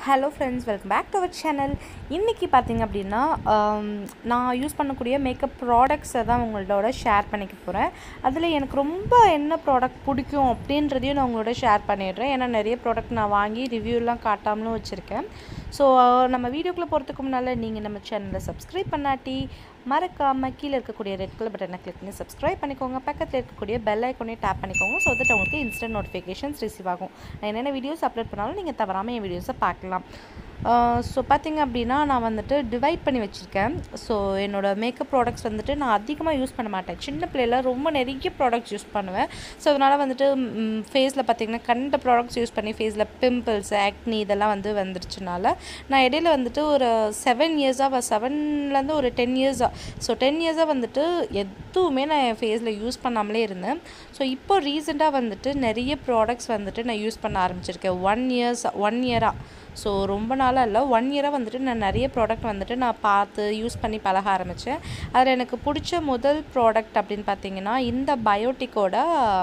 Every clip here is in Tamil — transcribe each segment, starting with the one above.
hello friends welcome back to our channel இன்றைக்கி பார்த்தீங்க அப்படின்னா ஆம், நான் யூஸ் பண்ணக்கூடிய மேக்கப் ப்ராடக்ட்ஸை தான் உங்களோட ஷேர் பண்ணிக்க போகிறேன் அதில் எனக்கு ரொம்ப என்ன ப்ராடக்ட் பிடிக்கும் அப்படின்றதையும் நான் உங்களோட ஷேர் பண்ணிடுறேன் ஏன்னா நிறைய ப்ராடக்ட் நான் வாங்கி ரிவ்யூலாம் காட்டாமலும் வச்சுருக்கேன் ஸோ நம்ம வீடியோக்குள்ளே போகிறதுக்கு முன்னால் நீங்கள் நம்ம சேனலை சப்ஸ்கிரைப் பண்ணாட்டி மறக்காமல் கீழே இருக்கக்கூடிய ரெட் கலர் பட்டனை கிளிக் பண்ணி சப்ஸ்கிரைப் பண்ணிக்கோங்க பக்கத்தில் இருக்கக்கூடிய பெல் ஐக்கோனையும் டேப் பண்ணிக்கோங்க ஸோ தட் உங்களுக்கு இன்ஸ்டன்ட் நோட்டிஃபிகேஷன்ஸ் ரிசீவ் ஆகும் நான் என்னென்ன வீடியோஸ் அப்லோட் பண்ணாலும் நீங்கள் தவறாமல் என் வீடியோஸை பார்க்கலாம் ஸோ பார்த்தீங்க அப்படின்னா நான் வந்துட்டு டிவைட் பண்ணி வச்சுருக்கேன் ஸோ என்னோடய மேக்கப் ப்ராடக்ட்ஸ் வந்துட்டு நான் அதிகமாக யூஸ் பண்ண மாட்டேன் சின்ன பிள்ளையில ரொம்ப நிறைய ப்ராடக்ட்ஸ் யூஸ் பண்ணுவேன் ஸோ அதனால் வந்துட்டு ஃபேஸில் பார்த்தீங்கன்னா கண்ட ப்ராடக்ட்ஸ் யூஸ் பண்ணி ஃபேஸில் பிம்பிள்ஸ் ஆக்னி இதெல்லாம் வந்து வந்துருச்சுனால நான் இடையில வந்துட்டு ஒரு செவன் இயர்ஸாக செவன்லேருந்து ஒரு டென் இயர்ஸாக ஸோ டென் இயர்ஸாக வந்துட்டு எதுவுமே நான் என் ஃபேஸில் யூஸ் பண்ணாமலே இருந்தேன் ஸோ இப்போ ரீசெண்டாக வந்துட்டு நிறைய ப்ராடக்ட்ஸ் வந்துட்டு நான் யூஸ் பண்ண ஆரம்பிச்சிருக்கேன் ஒன் இயர்ஸ் ஒன் இயராக ஸோ ரொம்ப நாளாக இல்லை ஒன் இயராக வந்துட்டு நான் நிறைய ப்ராடக்ட் வந்துட்டு நான் பார்த்து யூஸ் பண்ணி பழக ஆரம்பித்தேன் அதில் எனக்கு பிடிச்ச முதல் ப்ராடக்ட் அப்படின்னு பார்த்தீங்கன்னா இந்த பயோட்டிக்கோட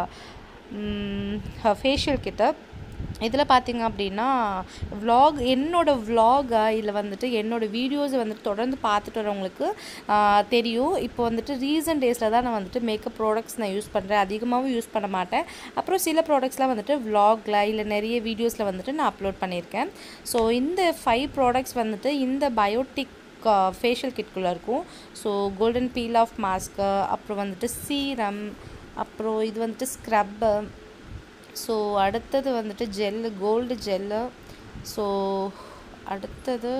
ஃபேஷியல் கிட்ட இதில் பார்த்தீங்க அப்படின்னா vlog என்னோட vlog இதில் வந்துட்டு என்னோட வீடியோஸை வந்துட்டு தொடர்ந்து பார்த்துட்டு வரவங்களுக்கு ஆஹ், தெரியும் இப்போ வந்துட்டு ரீசன்ட் டேஸில் தான் நான் வந்துட்டு மேக்கப் ப்ராடக்ட்ஸ் நான் யூஸ் பண்ணுறேன் அதிகமாகவும் யூஸ் பண்ண மாட்டேன் அப்புறம் சில ப்ராடக்ட்ஸ்லாம் வந்துட்டு vlogல இல்லை நிறைய வீடியோஸில் வந்துட்டு நான் அப்லோட் பண்ணியிருக்கேன் ஸோ இந்த ஃபைவ் ப்ராடக்ட்ஸ் வந்துட்டு இந்த பயோட்டிக் ஃபேஷியல் கிட்குள்ளே இருக்கும் so golden peel off mask அப்புறம் வந்துட்டு சீரம் அப்புறம் இது வந்துட்டு ஸ்க்ரப்பு ஸோ அடுத்தது வந்துட்டு ஜெல்லு கோல்டு ஜெல்லு ஸோ அடுத்தது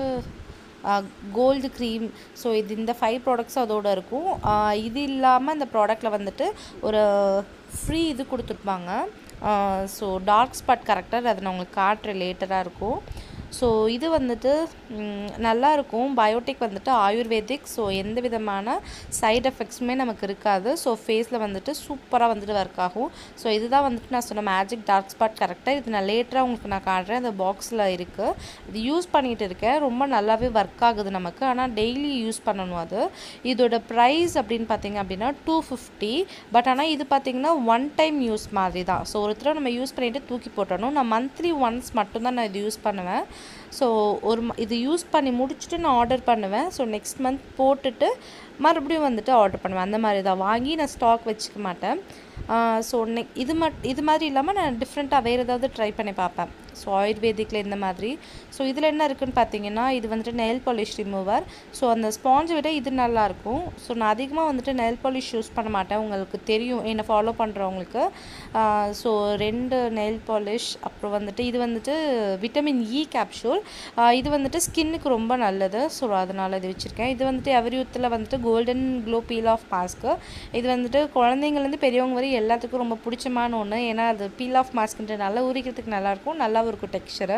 கோல்டு க்ரீம் ஸோ இது இந்த ஃபைவ் ப்ராடக்ட்ஸ் அதோட இருக்கும் ஆஹ் இது இல்லாமல் இந்த ப்ராடக்டில் வந்துட்டு ஒரு ஃப்ரீ இது கொடுத்துருப்பாங்க ஸோ டார்க் ஸ்பாட் கரெக்டர் அதை நான் உங்களுக்கு காட்டுறேன் லேட்டராக இருக்கும் ஸோ இது வந்துட்டு ம், நல்லா இருக்கும் பயோட்டிக் வந்துட்டு ஆயுர்வேதிக் ஸோ எந்த விதமான சைடு எஃபெக்ட்ஸுமே நமக்கு இருக்காது ஸோ ஃபேஸில் வந்துட்டு சூப்பராக வந்துட்டு ஒர்க் ஆகும் ஸோ இதுதான் வந்துட்டு நான் சொன்ன மேஜிக் டார்க் ஸ்பாட் கரெக்டாக இது நான் லேட்டராக உங்களுக்கு நான் காட்டுறேன் அந்த பாக்ஸில் இருக்குது இது யூஸ் பண்ணிகிட்டு இருக்கேன் ரொம்ப நல்லாவே ஒர்க் ஆகுது நமக்கு ஆனால் டெய்லி யூஸ் பண்ணணும் அது இதோட ப்ரைஸ் அப்படின்னு பார்த்தீங்க அப்படின்னா டூ ஃபிஃப்டி பட் ஆனால் இது பார்த்தீங்கன்னா ஒன் டைம் யூஸ் மாதிரி தான் ஸோ ஒரு தடவை நம்ம யூஸ் பண்ணிவிட்டு தூக்கி போட்டணும் நான் மந்த்லி ஒன்ஸ் மட்டும்தான் நான் இது யூஸ் பண்ணுவேன் ஸோ ஒரு ம- இது யூஸ் பண்ணி முடிச்சுட்டு நான் ஆர்டர் பண்ணுவேன் ஸோ நெக்ஸ்ட் மந்த் போட்டுட்டு மறுபடியும் வந்துட்டு ஆர்டர் பண்ணுவேன் அந்த மாதிரி தான் வாங்கி நான் ஸ்டாக் வச்சுக்க மாட்டேன் ஸோ நெ இது மட் இது மாதிரி இல்லாமல் நான் டிஃப்ரெண்ட்டாக வேறு ஏதாவது ட்ரை பண்ணி பார்ப்பேன் ஸோ ஆயுர்வேதிக்கில் இந்த மாதிரி ஸோ இதில் என்ன இருக்குன்னு பார்த்தீங்கன்னா இது வந்துட்டு நெயில் பாலிஷ் ரிமூவர் ஸோ அந்த ஸ்பாஞ்சை விட இது நல்லாயிருக்கும் ஸோ நான் அதிகமாக வந்துட்டு நெயில் பாலிஷ் யூஸ் பண்ண மாட்டேன் உங்களுக்கு தெரியும் என்னை ஃபாலோ பண்ணுறவங்களுக்கு ஸோ ரெண்டு நெயில் பாலிஷ் அப்புறம் வந்துட்டு இது வந்துட்டு விட்டமின் இ கேப்சூல் இது வந்துட்டு ஸ்கின்னுக்கு ரொம்ப நல்லது ஸோ அதனால் இது வச்சுருக்கேன் இது வந்துட்டு எவரியூத்தில் வந்துட்டு golden glow peel off mask இது வந்துட்டு குழந்தைங்கலேருந்து பெரியவங்க வரை எல்லாத்துக்கும் ரொம்ப பிடிச்சமான ஒன்று ஏன்னா அது பீல் ஆஃப் மாஸ்க்குன்றனால உரிக்கிறதுக்கு நல்லாயிருக்கும் நல்லாவும் இருக்கும் டெக்ஸ்சரு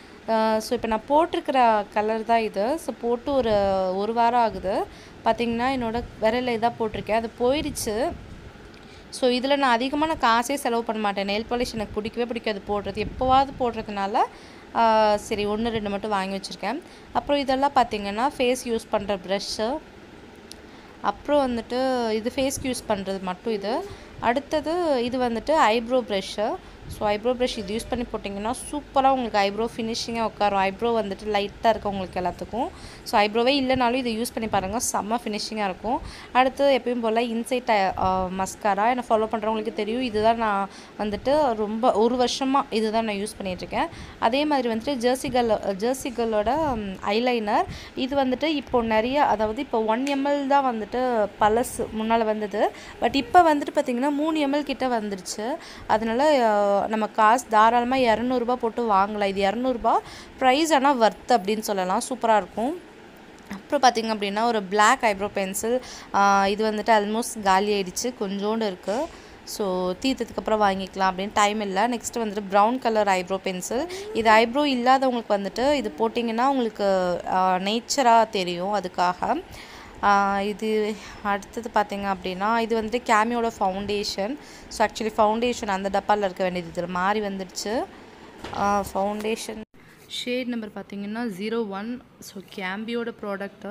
ஸோ இப்போ நான் போட்டிருக்கிற கலர் தான் இது ஸோ போட்டு ஒரு ஒரு வாரம் ஆகுது பார்த்தீங்கன்னா என்னோட விரலில் இதாக போட்டிருக்கேன் அது போயிடுச்சு ஸோ இதில் நான் அதிகமாக நான் காசே செலவு பண்ண மாட்டேன் நெயில் பாலிஷ் எனக்கு பிடிக்கவே பிடிக்காது போடுறது எப்போவாவது போடுறதுனால ஆஹ், சரி ஒன்று ரெண்டு மட்டும் வாங்கி வச்சுருக்கேன் அப்புறம் இதெல்லாம் பார்த்தீங்கன்னா ஃபேஸ் யூஸ் பண்ணுற ப்ரஷ்ஷு அப்புறம் வந்துட்டு இது ஃபேஸ்க்கு யூஸ் பண்ணுறது மட்டும் இது அடுத்தது இது வந்துட்டு eyebrow brush so eyebrow brush இது யூஸ் பண்ணி போட்டிங்கன்னா சூப்பராக உங்களுக்கு ஐப்ரோ ஃபினிஷிங்காக உட்காரும் ஐப்ரோ வந்துட்டு லைட்டாக இருக்கும் உங்களுக்கு எல்லாத்துக்கும் ஸோ ஐப்ரோவே இல்லைனாலும் இதை யூஸ் பண்ணி பாருங்கள் செம்ம ஃபினிஷிங்காக இருக்கும் அடுத்து எப்பயும் போல் இன்சைட் மஸ்காரா என்னை ஃபாலோ பண்ணுறவங்களுக்கு தெரியும் இதுதான் நான் வந்துட்டு ரொம்ப ஒரு வருஷமாக இதுதான் நான் யூஸ் பண்ணிகிட்ருக்கேன் அதே மாதிரி வந்துட்டு ஜெர்சி கல் ஜெர்சி கல்லோட ஐலைனர் இது வந்துட்டு இப்போ நிறைய அதாவது இப்போ ஒன் எம்எல் தான் வந்துட்டு பழசு முன்னால் வந்தது பட் இப்போ வந்துட்டு பார்த்திங்கன்னா மூணு எம்எல் கிட்ட வந்துருச்சு அதனால அஹ், நம்ம காசு தாராளமாக இரநூறுபா போட்டு வாங்கலாம் இது இரநூறுபா ப்ரைஸ் ஆனால் வர்த் அப்படின்னு சொல்லலாம் சூப்பராக இருக்கும் அப்புறம் பார்த்திங்க அப்படின்னா ஒரு Black ஐப்ரோ பென்சில் இது வந்துட்டு ஆல்மோஸ்ட் காலி ஆயிடுச்சு கொஞ்சோண்டு இருக்குது ஸோ தீர்த்ததுக்கப்புறம் வாங்கிக்கலாம் அப்படின்னு டைம் இல்லை நெக்ஸ்ட் வந்துட்டு ப்ரௌன் கலர் ஐப்ரோ பென்சில் இது ஐப்ரோ இல்லாதவங்களுக்கு வந்துட்டு இது போட்டிங்கன்னா உங்களுக்கு நேச்சராக தெரியும் அதுக்காக ஆஹ் இது அடுத்தது பார்த்தீங்க அப்படின்னா இது வந்துட்டு கேமியோட ஃபவுண்டேஷன் ஸோ ஆக்சுவலி ஃபவுண்டேஷன் அந்த டப்பாவில் இருக்க வேண்டியது இதில் மாறி வந்துடுச்சு ஃபவுண்டேஷன் ஷேட் நம்பர் பார்த்தீங்கன்னா ஜீரோ ஒன் ஸோ கேம்பியோட ப்ராடக்ட்டு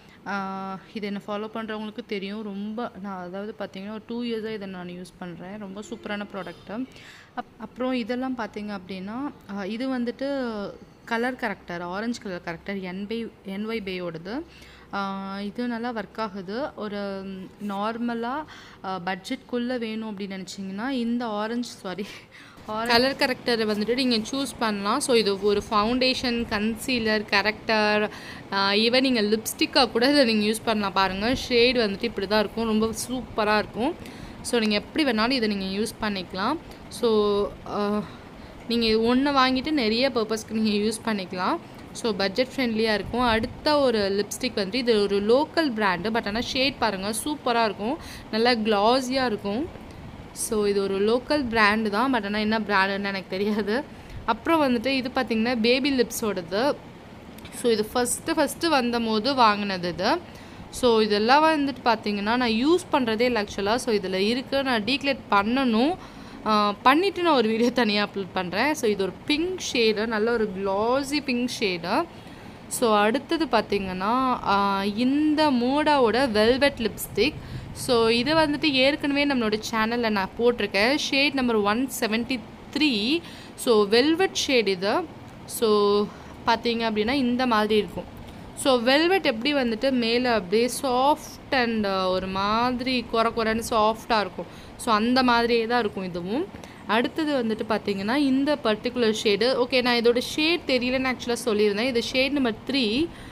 இது என்னை ஃபாலோ பண்ணுறவங்களுக்கு தெரியும் ரொம்ப நான் அதாவது பார்த்தீங்கன்னா ஒரு டூ இயர்ஸாக இதை நான் யூஸ் பண்ணுறேன் ரொம்ப சூப்பரான ப்ராடக்ட்டு அப் அப்புறம் இதெல்லாம் பார்த்தீங்க அப்படின்னா ஆஹ் இது வந்துட்டு colour corrector orange colour corrector என்பை என்ஒய் பேயோடது ஆஹ் இது நல்லா ஒர்க் ஆகுது ஒரு நார்மலாக பட்ஜெட்குள்ளே வேணும் அப்படின்னு நினச்சிங்கன்னா இந்த ஆரஞ்சு சாரி கலர் கரெக்டரை வந்துட்டு நீங்கள் சூஸ் பண்ணலாம் ஸோ இது ஒரு ஃபவுண்டேஷன் கன்சீலர் கரெக்டர் ஈவன் நீங்கள் லிப்ஸ்டிக்காக கூட இதை நீங்கள் யூஸ் பண்ணலாம் பாருங்கள் ஷேட் வந்துட்டு இப்படி தான் இருக்கும் ரொம்ப சூப்பராக இருக்கும் ஸோ நீங்கள் எப்படி வேணாலும் இதை நீங்கள் யூஸ் பண்ணிக்கலாம் ஸோ நீங்கள் ஒன்று வாங்கிட்டு நிறைய பர்பஸ்க்கு நீங்கள் யூஸ் பண்ணிக்கலாம் ஸோ பட்ஜெட் ஃப்ரெண்ட்லியாக இருக்கும் அடுத்த ஒரு லிப்ஸ்டிக் வந்துட்டு இது ஒரு லோக்கல் பிராண்டு பட் ஆனால் ஷேட் பாருங்கள் சூப்பராக இருக்கும் நல்லா க்ளாஸியாக இருக்கும் ஸோ இது ஒரு லோக்கல் பிராண்டு தான் பட் ஆனால் என்ன பிராண்டுன்னு எனக்கு தெரியாது அப்புறம் வந்துட்டு இது பார்த்திங்கன்னா பேபி லிப்ஸோடது ஸோ இது ஃபஸ்ட்டு ஃபஸ்ட்டு வந்த போது வாங்கினது இது ஸோ இதெல்லாம் வந்துட்டு பார்த்தீங்கன்னா நான் யூஸ் பண்ணுறதே இல்லை ஆக்சுவலாக ஸோ இதில் இருக்குது நான் டீக்ளேட் பண்ணணும் பண்ணிவிட்டு நான் ஒரு வீடியோ தனியாக அப்லோட் பண்ணுறேன் ஸோ இது ஒரு பிங்க் ஷேடு நல்ல ஒரு க்ளாஸி பிங்க் ஷேடு ஸோ அடுத்தது பார்த்திங்கன்னா ஆஹ், இந்த மூடாவோட வெல்வெட் லிப்ஸ்டிக் ஸோ இது வந்துட்டு ஏற்கனவே நம்மளோட சேனலில் நான் போட்டிருக்கேன் shade number one seventy three so velvet shade இது ஸோ பார்த்தீங்க அப்படின்னா இந்த மாதிரி இருக்கும் ஸோ வெல்வெட் எப்படி வந்துட்டு மேலே அப்படியே சாஃப்ட் அண்ட் ஒரு மாதிரி குறை குறைன்னு சாஃப்டாக இருக்கும் ஸோ அந்த மாதிரியே தான் இருக்கும் இதுவும் அடுத்தது வந்துட்டு பார்த்தீங்கன்னா இந்த பர்டிகுலர் ஷேடு ஓகே நான் இதோட ஷேட் தெரியலன்னு ஆக்சுவலாக சொல்லியிருந்தேன் இது ஷேட் நம்பர் த்ரீ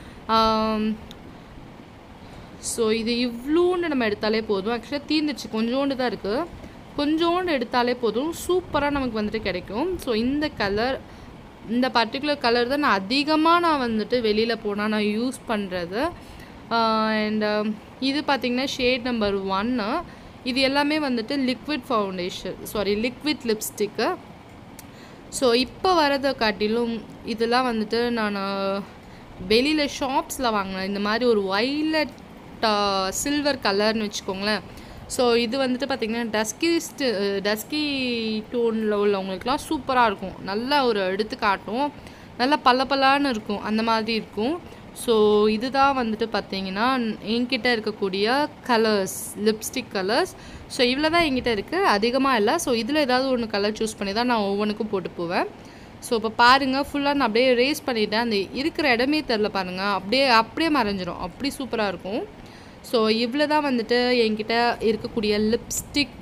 ஸோ இது இவ்வளோண்டு நம்ம எடுத்தாலே போதும் ஆக்சுவலாக தீர்ந்துச்சு கொஞ்சோண்டு தான் இருக்குது கொஞ்சோண்டு எடுத்தாலே போதும் சூப்பராக நமக்கு வந்துட்டு கிடைக்கும் ஸோ இந்த கலர் இந்த பர்டிகுலர் கலர் தான் நான் அதிகமாக நான் வந்துட்டு வெளியில் போனால் நான் யூஸ் பண்ணுறது அண்ட் இது பார்த்திங்கன்னா ஷேட் நம்பர் ஒன்று இது எல்லாமே வந்துட்டு liquid foundation sorry liquid lipstick so இப்போ வரதை காட்டிலும் இதெல்லாம் வந்துட்டு நான் வெளியில் ஷாப்ஸில் வாங்கினேன் இந்த மாதிரி ஒரு வைலட் சில்வர் கலர்னு வச்சுக்கோங்களேன் ஸோ இது வந்துட்டு பார்த்திங்கன்னா டஸ்கி டஸ்கி டோனில் உள்ளவங்களுக்குலாம் சூப்பராக இருக்கும் நல்லா ஒரு எடுத்து காட்டும் நல்லா பளபளன்னு இருக்கும் அந்த மாதிரி இருக்கும் ஸோ இதுதான் வந்துட்டு பார்த்தீங்கன்னா என்கிட்ட இருக்கக்கூடிய கலர்ஸ் லிப்ஸ்டிக் கலர்ஸ் ஸோ இவ்வளோ தான் என்கிட்ட இருக்குது அதிகமாக இல்லை ஸோ இதில் ஏதாவது ஒன்று கலர் சூஸ் பண்ணி தான் நான் ஒவ்வொன்றுக்கும் போட்டு போவேன் ஸோ இப்போ பாருங்கள் ஃபுல்லாக நான் அப்படியே ரேஸ் பண்ணிட்டேன் அந்த இருக்கிற இடமே தெரில பாருங்கள் அப்படியே அப்படியே மறைஞ்சிரும் அப்படி சூப்பராக இருக்கும் ஸோ இவ்வளோ தான் வந்துட்டு என்கிட்ட இருக்கக்கூடிய லிப்ஸ்டிக்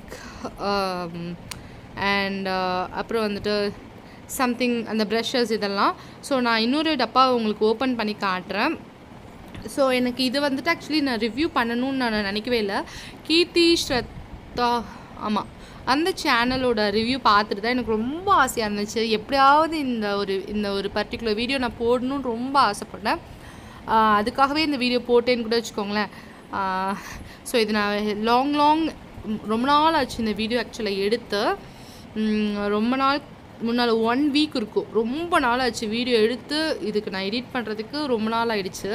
அண்ட் அப்புறம் வந்துட்டு சம்திங் அந்த ப்ரஷஸ் இதெல்லாம் ஸோ நான் இன்னொரு டப்பா உங்களுக்கு ஓப்பன் பண்ணி காட்டுறேன் ஸோ எனக்கு இது வந்துட்டு ஆக்சுவலி நான் ரிவ்யூ பண்ணணும்னு நான் நினைக்கவே இல்லை கீர்த்தி ஸ்ரத்தா ஆமாம் அந்த சேனலோட ரிவ்யூ பார்த்துட்டு தான் எனக்கு ரொம்ப ஆசையாக இருந்துச்சு எப்படியாவது இந்த ஒரு இந்த ஒரு பர்டிகுலர் வீடியோ நான் போடணும்னு ரொம்ப ஆசைப்பட்டேன் ஆஹ் அதுக்காகவே இந்த வீடியோ போட்டேன்னு கூட வச்சுக்கோங்களேன் ஸோ இது நான் லாங் லாங் ரொம்ப நாள் ஆச்சு இந்த வீடியோ ஆக்சுவலாக எடுத்து உம், ரொம்ப நாள் முன்னால் ஒன் வீக் இருக்கும் ரொம்ப நாள் ஆச்சு வீடியோ எடுத்து இதுக்கு நான் எடிட் பண்ணுறதுக்கு ரொம்ப நாள் ஆயிடுச்சு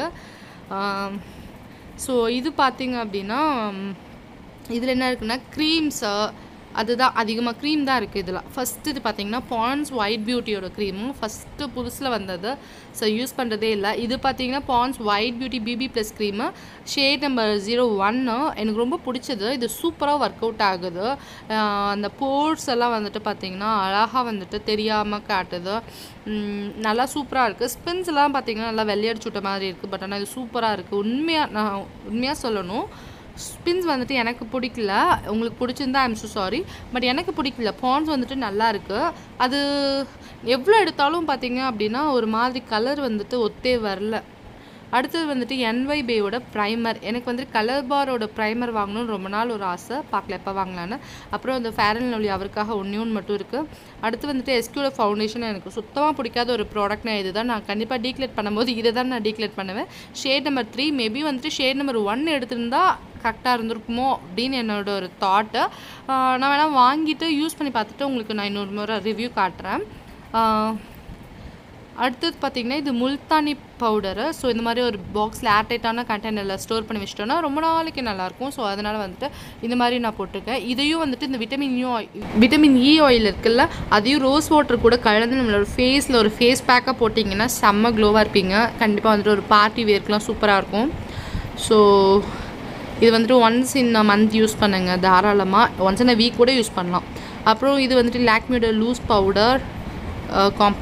ஸோ இது பார்த்தீங்க அப்படின்னா இதில் என்ன இருக்குன்னா க்ரீம்ஸு அதுதான் அதிகமாக க்ரீம் தான் இருக்குது இதில் ஃபஸ்ட்டு இது பார்த்தீங்கன்னா பான்ஸ் ஒயிட் பியூட்டியோட க்ரீமும் ஃபஸ்ட்டு புதுசில் வந்தது ஸோ யூஸ் பண்ணுறதே இல்லை இது பார்த்தீங்கன்னா Pond's white beauty BB plus cream shade number zero ஒன்று எனக்கு ரொம்ப பிடிச்சது இது சூப்பராக ஒர்க் அவுட் ஆகுது ஆஹ் அந்த போர்ஸ் எல்லாம் வந்துட்டு பார்த்தீங்கன்னா அழகாக வந்துட்டு தெரியாமல் காட்டுது உம் நல்லா சூப்பராக இருக்குது ஸ்பின்ஸ் எல்லாம் பார்த்தீங்கன்னா நல்லா வெள்ளையடிச்சு விட்ட மாதிரி இருக்குது பட் ஆனால் இது சூப்பராக இருக்குது உண்மையாக நான் உண்மையாக சொல்லணும் ஸ்பின்ஸ் வந்துட்டு எனக்கு பிடிக்கல உங்களுக்கு பிடிச்சிருந்தா ஐம் ஸோ சாரி பட் எனக்கு பிடிக்கல பான்ஸ் வந்துட்டு நல்லா இருக்கு அது எவ்வளோ எடுத்தாலும் பார்த்தீங்க அப்படின்னா ஒரு மாதிரி கலர் வந்துட்டு ஒத்தே வரல அடுத்தது வந்துட்டு என்ஒய் பேயோட ப்ரைமர் எனக்கு வந்துட்டு கலர் பாரோட ப்ரைமர் வாங்கணும்னு ரொம்ப நாள் ஒரு ஆசை பார்க்கல எப்போ வாங்கலான்னு அப்புறம் இந்த ஃபேர் அண்ட் லவ்லி அவருக்காக ஒன்றே ஒன்று மட்டும் இருக்குது அடுத்து வந்துட்டு எஸ்கியூட ஃபவுண்டேஷன் எனக்கு சுத்தமாக பிடிக்காத ஒரு ப்ராடக்ட்னா இதுதான் நான் கண்டிப்பாக டீக்ளேட் பண்ணும்போது இதை தான் நான் டீக்ளேட் பண்ணுவேன் ஷேட் நம்பர் த்ரீ மேபி வந்துட்டு ஷேட் நம்பர் ஒன் எடுத்திருந்தா கரெக்டாக இருந்திருக்குமோ அப்படின்னு என்னோட ஒரு தாட்டு நான் வேணால் வாங்கிட்டு யூஸ் பண்ணி பார்த்துட்டு உங்களுக்கு நான் இன்னொரு முறை ரிவ்யூ காட்டுறேன் ஆஹ் அடுத்தது பார்த்தீங்கன்னா இது முல்தானி பவுடரு ஸோ இந்த மாதிரி ஒரு பாக்ஸில் ஏர்டைட்டான கண்டெய்னரில் ஸ்டோர் பண்ணி வச்சிட்டோன்னா ரொம்ப நாளைக்கு நல்லாயிருக்கும் ஸோ அதனால் வந்துட்டு இந்த மாதிரி நான் போட்டிருக்கேன் இதையும் வந்துட்டு இந்த vitamin U vitamin E oil இருக்குல்ல அதையும் ரோஸ் வாட்டர் கூட கலந்து நம்மளோட ஃபேஸில் ஒரு ஃபேஸ் பேக்காக போட்டிங்கன்னா செம்ம க்ளோவாக இருப்பீங்க கண்டிப்பாக வந்துட்டு ஒரு பார்ட்டி வேர்க்கெலாம் சூப்பராக இருக்கும் ஸோ இது வந்துட்டு once in a month use பண்ணுங்க தாராளமாக ஒன்ஸ் இன் அ வீக் கூட யூஸ் பண்ணலாம் அப்புறம் இது வந்துட்டு லாக்மியோட லூஸ் பவுடர் காம்பேக்ட்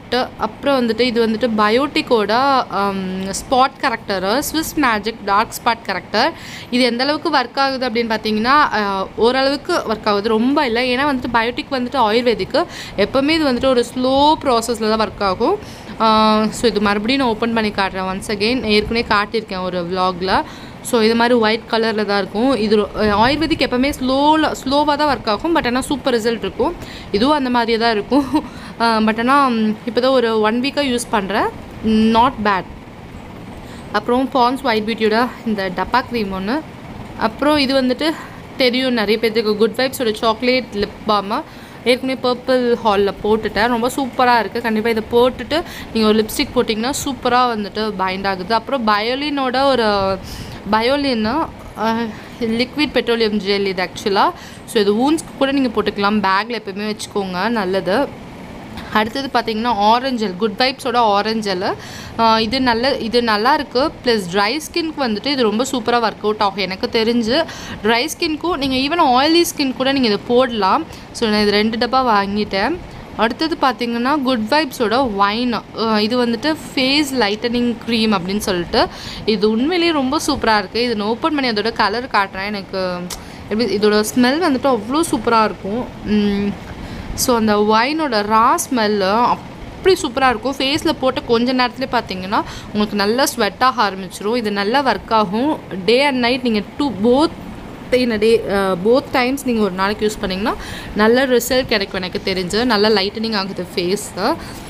ப்ராடக்ட்டு அப்புறம் வந்துட்டு இது வந்துட்டு பயோட்டிக்கோட spot corrector Swiss magic dark spot corrector இது எந்த அளவுக்கு ஒர்க் ஆகுது அப்படின்னு பார்த்தீங்கன்னா அஹ், ஓரளவுக்கு ஒர்க் ஆகுது ரொம்ப இல்லை ஏன்னா வந்துட்டு பயோட்டிக் வந்துட்டு ஆயுர்வேதிக்கு எப்போவுமே இது வந்துட்டு ஒரு ஸ்லோ ப்ராசஸில் தான் ஒர்க் ஆகும் ஸோ இது மறுபடியும் நான் ஓப்பன் பண்ணி காட்டுறேன் ஒன்ஸ் அகெயின் ஏற்கனவே காட்டியிருக்கேன் ஒரு vlogல ஸோ இது மாதிரி ஒயிட் கலரில் தான் இருக்கும் இது ரொ- ஆயுர்வேதிக் எப்போவுமே ஸ்லோவில் ஸ்லோவாக தான் ஒர்க் ஆகும் பட் ஆனால் சூப்பர் ரிசல்ட் இருக்கும் இதுவும் அந்த மாதிரியே தான் இருக்கும் பட் ஆனால் இப்போ தான் ஒரு ஒன் வீக்காக யூஸ் பண்ணுறேன் நாட் பேட் அப்புறம் பான்ஸ் ஒயிட் பியூட்டியோட இந்த டப்பா க்ரீம் ஒன்று அப்புறம் இது வந்துட்டு தெரியும் நிறைய பேர்த்துக்கு குட் வைப்ஸோட சாக்லேட் லிப் பாம் ஏற்கனவே பர்பிள் ஹாலில் போட்டுட்டேன் ரொம்ப சூப்பராக இருக்குது கண்டிப்பாக இதை போட்டுட்டு நீங்கள் ஒரு லிப்ஸ்டிக் போட்டிங்கன்னா சூப்பராக வந்துட்டு பைண்ட் ஆகுது அப்புறம் பயோலினோட ஒரு பயோலின்னு லிக்விட் பெட்ரோலியம் ஜெல் இது ஆக்சுவலாக ஸோ இது ஊன்ஸ்க்கு கூட நீங்கள் போட்டுக்கலாம் பேக்கில் எப்போயுமே வச்சுக்கோங்க நல்லது அடுத்தது பார்த்தீங்கன்னா ஆரஞ்சல் குட் வைப்ஸோட ஆரஞ்சல் இது நல்ல இது நல்லா இருக்கு ப்ளஸ் ட்ரை ஸ்கின்க்கு வந்துட்டு இது ரொம்ப சூப்பராக ஒர்க் அவுட் ஆகும் எனக்கு தெரிஞ்சு ட்ரை ஸ்கின்க்கும் நீங்கள் ஈவன் ஆயிலி ஸ்கின் கூட நீங்கள் இதை போடலாம் ஸோ நான் இது ரெண்டு டப்பா வாங்கிட்டேன் அடுத்தது பார்த்தீங்கன்னா குட் வைப்ஸோட ஒயின் இது வந்துட்டு ஃபேஸ் லைட்டனிங் க்ரீம் அப்படின்னு சொல்லிட்டு இது உண்மையிலேயே ரொம்ப சூப்பராக இருக்குது இது நான் ஓப்பன் பண்ணி அதோட கலர் காட்டுறேன் எனக்கு எப்படி இதோட ஸ்மெல் வந்துட்டு அவ்வளோ சூப்பராக இருக்கும் உம், ஸோ அந்த ஒயினோட ரா ஸ்மெல்லு அப்படி சூப்பராக இருக்கும் ஃபேஸில் போட்ட கொஞ்ச நேரத்துலேயே பார்த்தீங்கன்னா உங்களுக்கு நல்லா ஸ்வெட் ஆக ஆரம்பிச்சிரும் இது நல்லா ஒர்க் ஆகும் டே அண்ட் நைட் நீங்கள் do both in day both times நீங்கள் ஒரு நாளைக்கு யூஸ் பண்ணிங்கன்னா நல்ல ரிசல்ட் கிடைக்கும் எனக்கு தெரிஞ்சு நல்லா லைட்டனிங் ஆகுது ஃபேஸு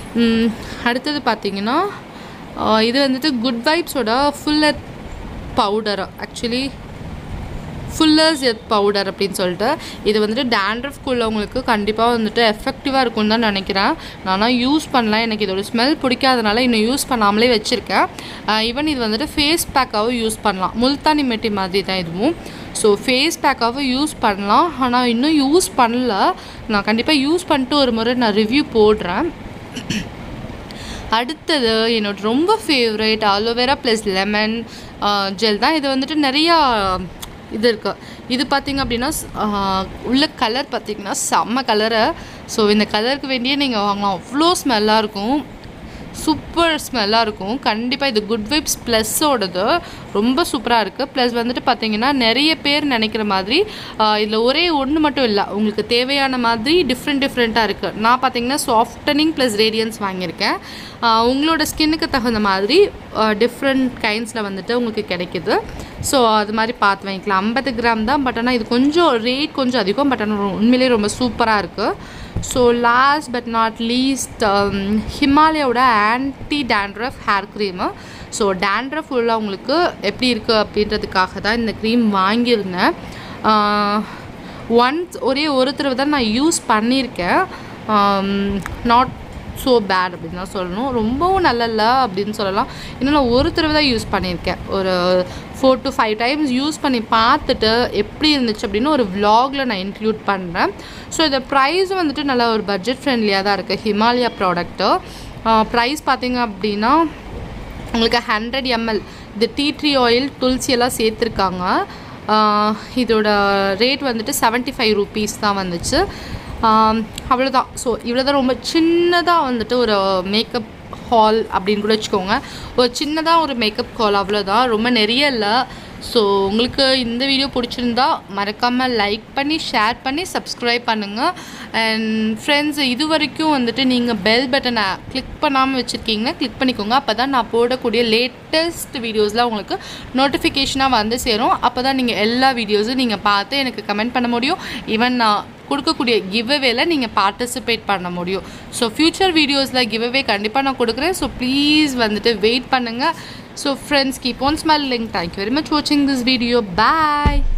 அடுத்தது பார்த்தீங்கன்னா ஆஹ் இது வந்துட்டு குட் வைப்ஸோட fuller powder actually fuller's earth powder அப்படின்னு சொல்லிட்டு இது வந்துட்டு dandruff உள்ளவங்களுக்கு கண்டிப்பாக வந்துட்டு எஃபெக்டிவாக இருக்கும்னு தான் நினைக்கிறேன் நானும் யூஸ் பண்ணல எனக்கு இதோட ஸ்மெல் பிடிக்காதனால இன்னும் யூஸ் பண்ணாமலே வச்சுருக்கேன் ஈவன் இது வந்துட்டு ஃபேஸ் பேக்காகவும் யூஸ் பண்ணலாம் முல்தானி மெட்டி மாதிரி தான் இதுவும் ஸோ ஃபேஸ் பேக்காகவும் யூஸ் பண்ணலாம் ஆனால் இன்னும் யூஸ் பண்ணல நான் கண்டிப்பாக யூஸ் பண்ணிட்டு ஒரு முறை நான் ரிவ்யூ போடுறேன் அடுத்தது என்னோட ரொம்ப favourite aloe vera plus lemon gel தான் இது வந்துட்டு நிறையா இது இருக்கு இது பார்த்தீங்க அப்படின்னா ஸ்- ஆஹ் உள்ள கலர் பார்த்தீங்கன்னா செம்ம கலரு ஸோ இந்த கலருக்கு வேண்டியே நீங்கள் வாங்கலாம் அவ்வளோ ஸ்மெல்லாக இருக்கும் சூப்பர் ஸ்மெல்லாக இருக்கும் கண்டிப்பாக இது குட் வைப்ஸ் ப்ளஸ்ஸோடது ரொம்ப சூப்பராக இருக்குது ப்ளஸ் வந்துட்டு பார்த்தீங்கன்னா நிறைய பேர் நினைக்கிற மாதிரி இதில் ஒரே ஒன்று மட்டும் இல்லை உங்களுக்கு தேவையான மாதிரி டிஃப்ரெண்ட் டிஃப்ரெண்ட்டாக இருக்குது நான் பார்த்தீங்கன்னா சாஃப்டனிங் ப்ளஸ் ரேடியன்ஸ் வாங்கியிருக்கேன் ஆஹ் உங்களோட ஸ்கின்னுக்கு தகுந்த மாதிரி டிஃப்ரெண்ட் கைண்ட்ஸில் வந்துட்டு உங்களுக்கு கிடைக்குது ஸோ அது மாதிரி பார்த்து வாங்கிக்கலாம் ஐம்பது கிராம் தான் பட் ஆனால் இது கொஞ்சம் ரேட் கொஞ்சம் அதிகம் பட் ஆனால் உண்மையிலேயே ரொம்ப சூப்பராக இருக்குது so last but not least ஹிமாலயோட anti dandruff hair cream so dandruff உள்ளவங்களுக்கு எப்படி இருக்குது அப்படின்றதுக்காக தான் இந்த க்ரீம் வாங்கியிருந்தேன் ஒன்ஸ் ஒரே ஒரு தடவை தான் நான் யூஸ் பண்ணியிருக்கேன் நாட் ஸோ பேட் அப்படின்னு தான் சொல்லணும் ரொம்பவும் நல்லல அப்படின்னு சொல்லலாம் இன்னும் நான் ஒரு தடவை தான் யூஸ் பண்ணியிருக்கேன் ஒரு four to five times use பண்ணி பார்த்துட்டு எப்படி இருந்துச்சு அப்படின்னு ஒரு vlogல நான் இன்க்ளூட் பண்ணுறேன் ஸோ இந்த ப்ரைஸும் வந்துட்டு நல்லா ஒரு பட்ஜெட் ஃப்ரெண்ட்லியாக தான் இருக்குது ஹிமாலயா ப்ராடக்ட்டு ப்ரைஸ் பார்த்தீங்க அப்படின்னா உங்களுக்கு ஹண்ட்ரட் எம்எல் இது டீ ட்ரீ ஆயில் துளசி எல்லாம் சேர்த்துருக்காங்க ஆஹ் இதோட ரேட் வந்துட்டு 75 ஃபைவ் ருபீஸ் தான் வந்துச்சு ஆம், அவ்வளோதான் ஸோ இவ்வளோ தான் ரொம்ப சின்னதாக வந்துட்டு ஒரு மேக்கப் ஹால் அப்படின்னு கூட வச்சுக்கோங்க ஒரு சின்னதாக ஒரு மேக்கப் ஹால் அவ்வளோதான் ரொம்ப நிறைய இல்லை ஸோ உங்களுக்கு இந்த வீடியோ பிடிச்சிருந்தா மறக்காமல் லைக் பண்ணி ஷேர் பண்ணி சப்ஸ்கிரைப் பண்ணுங்கள் அண்ட் ஃப்ரெண்ட்ஸ் இது வரைக்கும் வந்துட்டு நீங்கள் பெல் பட்டனை கிளிக் பண்ணாமல் வச்சுருக்கீங்கன்னா கிளிக் பண்ணிக்கோங்க அப்போ தான் நான் போடக்கூடிய லேட்டஸ்ட் வீடியோஸ்லாம் உங்களுக்கு நோட்டிஃபிகேஷனாக வந்து சேரும் அப்போ தான் நீங்கள் எல்லா வீடியோஸும் நீங்கள் பார்த்து எனக்கு கமெண்ட் பண்ண முடியும் ஈவன் நான் கொடுக்கக்கூடிய கிவ்அவேல நீங்கள் பார்ட்டிசிபேட் பண்ண முடியும் ஸோ ஃப்யூச்சர் வீடியோஸில் கிவ்அவே கண்டிப்பாக நான் கொடுக்குறேன் ஸோ ப்ளீஸ் வந்துட்டு வெயிட் பண்ணுங்கள் so friends keep on smiling thank you very much வாட்சிங் திஸ் வீடியோ பாய்